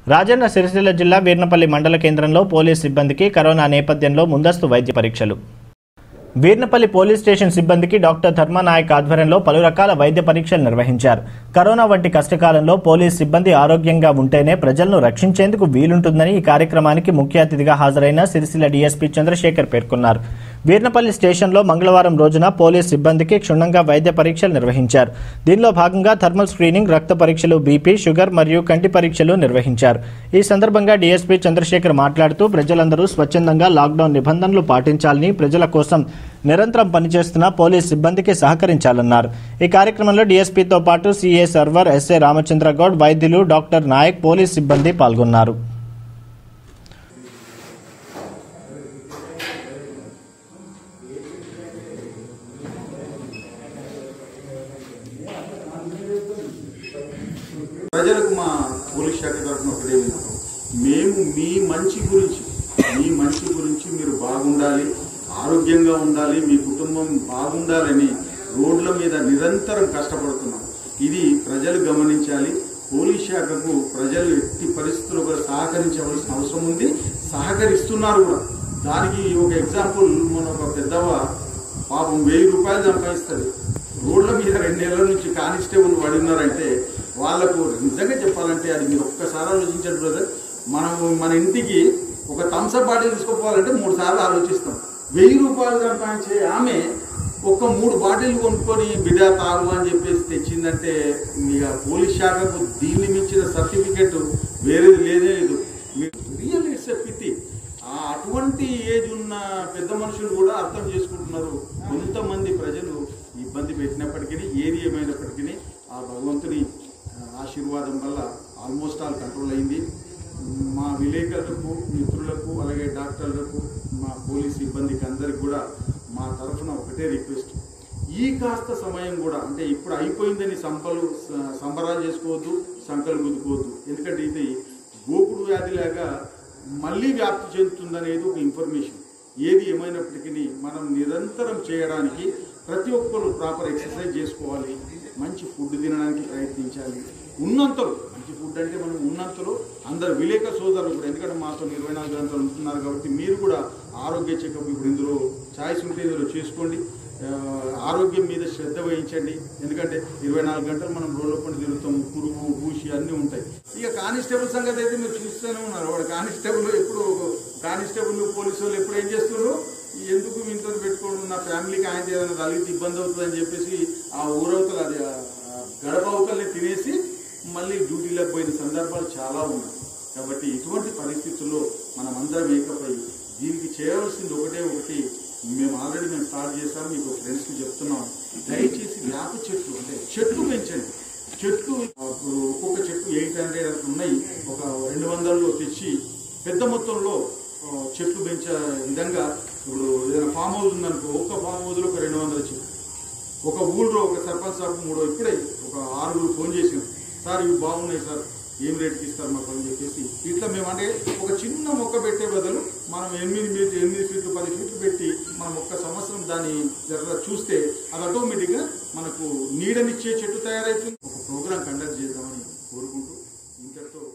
రాజన్న సిరిసిల్ల జిల్లా వీర్నపల్లి మండల కేంద్రంలో పోలీస్ సిబ్బందికి కరోనా నేపథ్యంలో ముందస్తు వైద్య పరీక్షలు వీర్నపల్లి పోలీస్ స్టేషన్ సిబ్బందికి డాక్టర్ ధర్మానాయక్ ఆధ్వర్యంలో పలు రకాల వైద్య పరీక్షలు నిర్వహించారు కరోనా వంటి కష్టకాలంలో పోలీస్ సిబ్బంది ఆరోగ్యంగా ఉంటేనే ప్రజలను రక్షించేందుకు వీలుంటుందని ఈ కార్యక్రమానికి ముఖ్య అతిథిగా హాజరైన సిరిసిల్ల డీఎస్పీ చంద్రశేఖర్ పేర్కొన్నారు వీర్నపల్లి స్టేషన్లో మంగళవారం రోజున పోలీస్ సిబ్బందికి క్షుణ్ణంగా వైద్య పరీక్షలు నిర్వహించారు దీనిలో భాగంగా థర్మల్ స్క్రీనింగ్ రక్త పరీక్షలు బీపీ షుగర్ మరియు కంటి పరీక్షలు నిర్వహించారు ఈ సందర్భంగా డీఎస్పీ చంద్రశేఖర్ మాట్లాడుతూ ప్రజలందరూ స్వచ్ఛందంగా లాక్డౌన్ నిబంధనలు పాటించాలని ప్రజల కోసం నిరంతరం పనిచేస్తున్న పోలీస్ సిబ్బందికి సహకరించాలన్నారు ఈ కార్యక్రమంలో డీఎస్పీతో పాటు సీఏ సర్వర్ ఎస్ఏ రామచంద్ర గౌడ్ వైద్యులు డాక్టర్ నాయక్ పోలీస్ సిబ్బంది పాల్గొన్నారు ప్రజలకు మా పోలీస్ శాఖ తరఫున ఒకటే విన్నపం మేము మీ మంచి గురించి మీ మంచి గురించి మీరు బాగుండాలి ఆరోగ్యంగా ఉండాలి మీ కుటుంబం బాగుండాలని రోడ్ల మీద నిరంతరం కష్టపడుతున్నాం ఇది ప్రజలు గమనించాలి పోలీస్ శాఖకు ప్రజలు ఎట్టి పరిస్థితుల్లో కూడా సహకరించవలసిన అవసరం ఉంది సహకరిస్తున్నారు కూడా దానికి ఒక ఎగ్జాంపుల్ మన ఒక పెద్దవ పాపం వెయ్యి రూపాయలు సంపాదిస్తుంది రోడ్ల మీద రెండు నెలల నుంచి కానిస్టేబుల్ పడి ఉన్నారంటే వాళ్ళకు నిజంగా చెప్పాలంటే అది మీరు ఒక్కసారి ఆలోచించండి బ్రదర్ మనము మన ఇంటికి ఒక థమ్స్అప్ బాటిల్ తీసుకుపోవాలంటే మూడు సార్లు ఆలోచిస్తాం వెయ్యి రూపాయలు సంపాదించే ఆమె ఒక్క మూడు బాటిల్ కొనుక్కొని బిడ్డ తాగు అని చెప్పేసి తెచ్చిందంటే ఇక పోలీస్ శాఖకు దీన్ని మించిన సర్టిఫికెట్ వేరేది లేదే లేదు రియల్ ఇట్స్ ఎ పిటి ఆ అటువంటి ఏజ్ ఉన్న పెద్ద మనుషులు కూడా అర్థం చేసుకుంటున్నారు కొంతమంది ప్రజలు ఇబ్బంది పెట్టినప్పటికీ ఏది ఏమైనప్పటికీ ఆ భగవంతుని ఆ, ఆశీర్వాదం వల్ల ఆల్మోస్ట్ ఆల్ కంట్రోల్ అయింది మా విలేకరులకు మిత్రులకు అలాగే డాక్టర్లకు మా పోలీస్ సిబ్బందికి అందరికి కూడా మా తరఫున ఒకటే రిక్వెస్ట్ ఈ కాస్త సమయం కూడా అంటే ఇప్పుడు అయిపోయిందని సంపలు స- సంబరాలు చేసుకోవద్దు సంకలు గుద్దుకోవద్దు ఎందుకంటే ఇది గోకుడు వ్యాధిలాగా మళ్ళీ వ్యాప్తి చెందుతుందనేది ఒక ఇన్ఫర్మేషన్ ఏది ఏమైనప్పటికీ మనం నిరంతరం చేయడానికి ప్రతి ఒక్కరు ప్రాపర్ ఎక్సర్సైజ్ చేసుకోవాలి మంచి ఫుడ్ తినడానికి ప్రయత్నించాలి ఉన్నంతలో మంచి ఫుడ్ అంటే మనం ఉన్నంతలో అందరు విలేక సోదరులు కూడా ఎందుకంటే మాతో ఇరవై నాలుగు గంటలు ఉంటున్నారు కాబట్టి మీరు కూడా ఆరోగ్య చెకప్ ఇప్పుడు ఇందులో ఛాయిస్ ఉంటే ఇందులో చేసుకోండి ఆ, ఆరోగ్యం మీద శ్రద్ధ వహించండి ఎందుకంటే ఇరవై నాలుగు గంటలు మనం రోడ్ల పని తిరుగుతాం పురుగు పూసి అన్నీ ఉంటాయి ఇక కానిస్టేబుల్ సంగతి అయితే మీరు చూస్తూనే ఉన్నారు వాడు కానిస్టేబుల్ ఎప్పుడు కానిస్టేబుల్ పోలీసు వాళ్ళు ఎప్పుడు ఏం చేస్తున్నారు ఎందుకు మీతో పెట్టుకోవడం నా ఫ్యామిలీకి ఆయన ఏదైనా తగిలితే ఇబ్బంది అవుతుందని చెప్పేసి ఆ ఊరవతలు అది ఆ గడప అవతల్ని తినేసి మళ్ళీ డ్యూటీలకు పోయిన సందర్భాలు చాలా ఉన్నాయి కాబట్టి ఇటువంటి పరిస్థితుల్లో మనం అందరం ఏకపై దీనికి చేయవలసింది ఒకటే ఒకటి మేము ఆల్రెడీ మేము స్టార్ట్ చేసాం మీకు ఫ్రెండ్స్కి చెప్తున్నాం దయచేసి వేప చెట్లు అంటే చెట్లు పెంచండి చెట్లు ఇప్పుడు ఒక్కొక్క చెట్టు ఎయిట్ హండ్రెడ్ అట్లా ఉన్నాయి ఒక రెండు వందల్లో తెచ్చి పెద్ద మొత్తంలో ఆ, చెట్లు పెంచే విధంగా ఇప్పుడు ఏదైనా ఫామ్ హౌస్ ఉందనుకో ఒక్క ఫామ్ హౌస్లో ఒక రెండు వందల చెట్లు ఒక ఊళ్ళో ఒక సర్పంచ్ సార్ మూడో ఇప్పుడే ఒక ఆరుగురు ఫోన్ చేసాం సార్ ఇవి బాగున్నాయి సార్ ఏం రేట్కి ఇస్తారు మాకు అని చెప్పేసి ఇట్లా మేము అంటే ఒక చిన్న మొక్క పెట్టే బదులు మనం ఎనిమిది మీటర్ ఎనిమిది ఫీట్లు పది ఫీట్లు పెట్టి మనం ఒక్క సంవత్సరం దాన్ని జర చూస్తే అది ఆటోమేటిక్గా మనకు నీడనిచ్చే చెట్టు తయారైతుంది ఒక ప్రోగ్రాం కండక్ట్ చేద్దామని కోరుకుంటూ ఇంతటితో